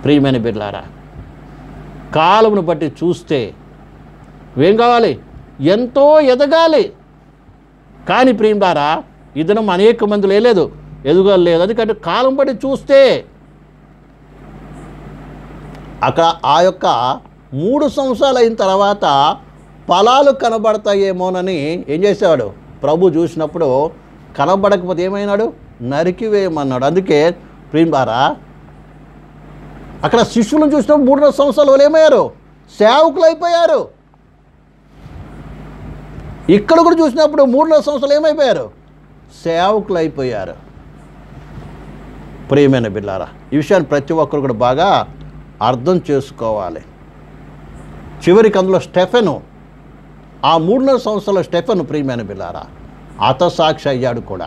ప్రియమైన బిడ్లారా కాలమును బట్టి చూస్తే ఏం కావాలి ఎంతో ఎదగాలి కానీ ప్రియులారా ఈ దినం అనేక మంది లేదు ఎదుగలేదు ఎందుకంటే కాలం బట్టి చూస్తే అక్కడ ఆ యొక్క మూడు సంవత్సరాలు అయిన తర్వాత ఫలాలు కనబడతాయేమోనని ఏం చేసేవాడు ప్రభు చూసినప్పుడు కనబడకపోతే ఏమైనాడు నరికివేయమన్నాడు అందుకే ప్రియులారా అక్కడ శిష్యులను చూసినప్పుడు మూడున్నర సంవత్సరాలు వాళ్ళు ఏమయ్యారు సేవకులు అయిపోయారు ఇక్కడ కూడా చూసినప్పుడు మూడున్నర సంవత్సరాలు ఏమైపోయారు సేవకులు అయిపోయారు ప్రియమైన బిల్లారా ఈ విషయాన్ని ప్రతి ఒక్కరు కూడా బాగా అర్థం చేసుకోవాలి చివరికి అందులో స్టెఫెను ఆ మూడున్నర సంవత్సరాల స్టెఫెన్ ప్రియమైన బిల్లారా అతసాక్షి అయ్యాడు కూడా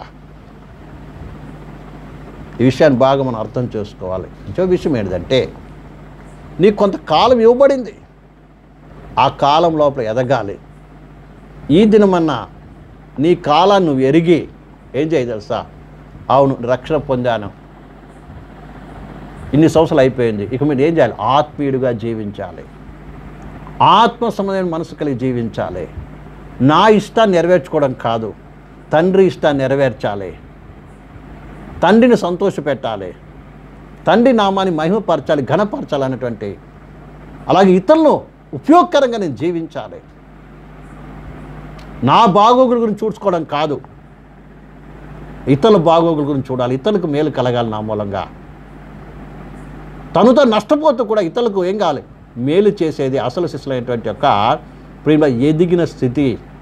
ఈ విషయాన్ని బాగా మనం అర్థం చేసుకోవాలి ఇంకో విషయం ఏంటంటే నీకు కొంతకాలం ఇవ్వబడింది ఆ కాలం లోపల ఎదగాలి ఈ దినమన్నా నీ కాలాన్ని నువ్వు ఎరిగి ఏం చేయ తెలుసా అవును రక్షణ పొందాను ఇన్ని సంవత్సరాలు అయిపోయింది ఇక మీరు ఏం చేయాలి ఆత్మీయుడిగా జీవించాలి ఆత్మ సంబంధమైన మనసు కలిగి జీవించాలి నా ఇష్టాన్ని నెరవేర్చుకోవడం కాదు తండ్రి ఇష్టాన్ని నెరవేర్చాలి తండ్రిని సంతోషపెట్టాలి తండ్రి నామాన్ని మహిమపరచాలి ఘనపరచాలి అనేటువంటి అలాగే ఇతరులను ఉపయోగకరంగా నేను జీవించాలి నా బాగోగుల గురించి చూసుకోవడం కాదు ఇతరుల బాగోగుల గురించి చూడాలి ఇతరులకు మేలు కలగాలి నా మూలంగా తనుతో నష్టపోతూ కూడా ఇతరులకు ఏం కావాలి మేలు చేసేది అసలు శిశులైనటువంటి యొక్క ప్రేమ ఎదిగిన స్థితి